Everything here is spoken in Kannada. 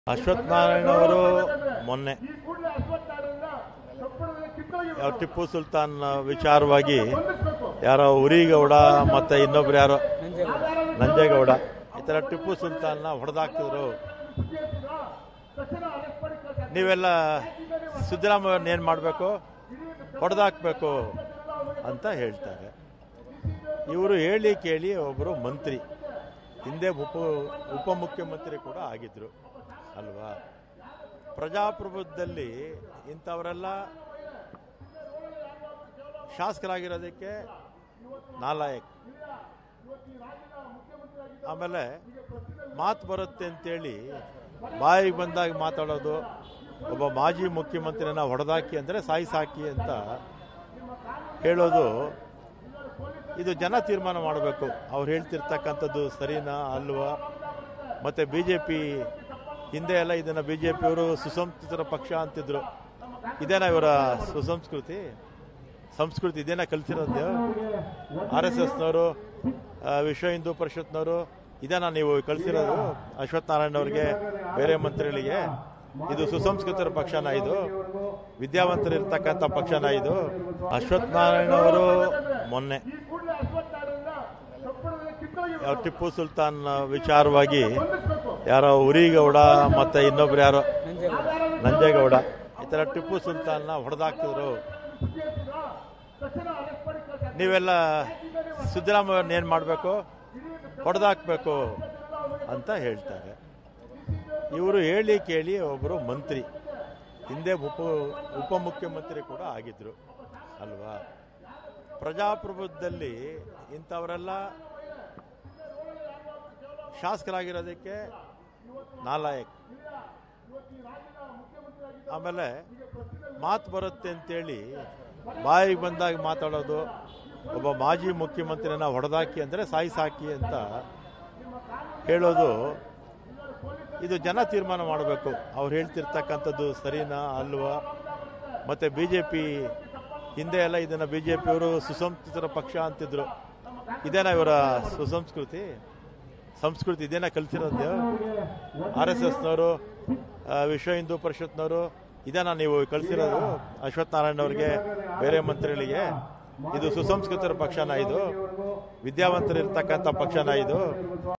ಅಶ್ವಥ್ ನಾರಾಯಣ ಅವರು ಮೊನ್ನೆ ಯಾವ ಟಿಪ್ಪು ಸುಲ್ತಾನ್ ವಿಚಾರವಾಗಿ ಯಾರೋ ಉರಿಗೌಡ ಮತ್ತೆ ಇನ್ನೊಬ್ರು ಯಾರೋ ನಂಜೇಗೌಡ ಈ ತರ ಟಿಪ್ಪು ಸುಲ್ತಾನ್ನ ಹೊಡೆದಾಕ್ತಿದ್ರು ನೀವೆಲ್ಲ ಸಿದ್ದರಾಮಯ್ಯವ್ರನ್ನ ಏನು ಮಾಡಬೇಕು ಹೊಡೆದಾಕ್ಬೇಕು ಅಂತ ಹೇಳ್ತಾರೆ ಇವರು ಹೇಳಿ ಕೇಳಿ ಒಬ್ಬರು ಮಂತ್ರಿ ಹಿಂದೆ ಉಪ ಉಪಮುಖ್ಯಮಂತ್ರಿ ಕೂಡ ಆಗಿದ್ರು ಅಲ್ವಾ ಪ್ರಜಾಪ್ರಭುತ್ವದಲ್ಲಿ ಇಂಥವರೆಲ್ಲ ಶಾಸಕರಾಗಿರೋದಕ್ಕೆ ನಾಲಾಯಕ್ ಆಮೇಲೆ ಮಾತು ಬರುತ್ತೆ ಅಂತೇಳಿ ಬಾಯಿಗೆ ಬಂದಾಗ ಮಾತಾಡೋದು ಒಬ್ಬ ಮಾಜಿ ಮುಖ್ಯಮಂತ್ರಿನ ಹೊಡೆದಾಕಿ ಅಂದರೆ ಸಾಯಿಸಾಕಿ ಅಂತ ಹೇಳೋದು ಇದು ಜನ ತೀರ್ಮಾನ ಮಾಡಬೇಕು ಅವ್ರು ಹೇಳ್ತಿರ್ತಕ್ಕಂಥದ್ದು ಸರಿನಾ ಅಲ್ವಾ ಮತ್ತು ಬಿ ಜೆ ಪಿ ಹಿಂದೆ ಎಲ್ಲ ಇದನ್ನು ಬಿ ಜೆ ಪಿಯವರು ಸುಸಂಸ್ಕೃತರ ಪಕ್ಷ ಅಂತಿದ್ರು ಇದೇನಾ ಇವರ ಸುಸಂಸ್ಕೃತಿ ಸಂಸ್ಕೃತಿ ಇದೇನಾ ಕಲ್ತಿರೋದು ಆರ್ ಎಸ್ ಎಸ್ನವರು ವಿಶ್ವ ಹಿಂದೂ ಪರಿಷತ್ನವರು ಇದೇನಾ ನೀವು ಕಳಿಸಿರೋದು ಅಶ್ವಥ್ ನಾರಾಯಣ ಅವರಿಗೆ ಬೇರೆ ಮಂತ್ರಿಗಳಿಗೆ ಇದು ಸುಸಂಸ್ಕೃತರ ಪಕ್ಷನ ಇದು ವಿದ್ಯಾವಂತರು ಇರ್ತಕ್ಕಂಥ ಪಕ್ಷನ ಇದು ಅಶ್ವಥ್ ನಾರಾಯಣ ಅವರು ಮೊನ್ನೆ ಯಾವ ಟಿಪ್ಪು ಸುಲ್ತಾನ್ ವಿಚಾರವಾಗಿ ಯಾರೋ ಉರಿಗೌಡ ಮತ್ತೆ ಇನ್ನೊಬ್ರು ಯಾರೋ ನಂಜೇಗೌಡ ಈ ತರ ಟಿಪ್ಪು ಸುಲ್ತಾನ್ನ ಹೊಡೆದಾಕ್ತಿದ್ರು ನೀವೆಲ್ಲ ಸಿದ್ದರಾಮಯ್ಯವ್ರನ್ನ ಏನು ಮಾಡಬೇಕು ಹೊಡೆದಾಕ್ಬೇಕು ಅಂತ ಹೇಳ್ತಾರೆ ಇವರು ಹೇಳಿ ಕೇಳಿ ಒಬ್ಬರು ಮಂತ್ರಿ ಹಿಂದೆ ಉಪ ಉಪಮುಖ್ಯಮಂತ್ರಿ ಕೂಡ ಆಗಿದ್ರು ಅಲ್ವಾ ಪ್ರಜಾಪ್ರಭುತ್ವದಲ್ಲಿ ಇಂಥವರೆಲ್ಲ ಶಾಸಕರಾಗಿರೋದಕ್ಕೆ ನಾಲಾಯಕ್ ಆಮೇಲೆ ಮಾತು ಬರುತ್ತೆ ಅಂತೇಳಿ ಬಾಯಿಗೆ ಬಂದಾಗ ಮಾತಾಡೋದು ಒಬ್ಬ ಮಾಜಿ ಮುಖ್ಯಮಂತ್ರಿನ ಹೊಡೆದಾಕಿ ಅಂದರೆ ಸಾಯಿಸಾಕಿ ಅಂತ ಹೇಳೋದು ಇದು ಜನ ತೀರ್ಮಾನ ಮಾಡಬೇಕು ಅವ್ರು ಹೇಳ್ತಿರ್ತಕ್ಕಂಥದ್ದು ಸರಿನಾ ಅಲ್ವಾ ಮತ್ತು ಬಿ ಜೆ ಪಿ ಹಿಂದೆ ಎಲ್ಲ ಇದನ್ನು ಬಿ ಜೆ ಪಿಯವರು ಸುಸಂಸ್ಕೃತರ ಪಕ್ಷ ಅಂತಿದ್ರು ಇದೇನಾ ಇವರ ಸುಸಂಸ್ಕೃತಿ ಸಂಸ್ಕೃತಿ ಇದೇನಾ ಕಲ್ತಿರೋದು ಆರ್ ಎಸ್ ಎಸ್ನವರು ವಿಶ್ವ ಹಿಂದೂ ಪರಿಷತ್ನವರು ಇದೇನಾ ನೀವು ಕಳಿಸಿರೋದು ಅಶ್ವಥ್ ನಾರಾಯಣ ಅವರಿಗೆ ಬೇರೆ ಮಂತ್ರಿಗಳಿಗೆ ಇದು ಸುಸಂಸ್ಕೃತರ ಪಕ್ಷನ ಇದು ವಿದ್ಯಾವಂತರು ಇರ್ತಕ್ಕಂಥ ಪಕ್ಷನ ಇದು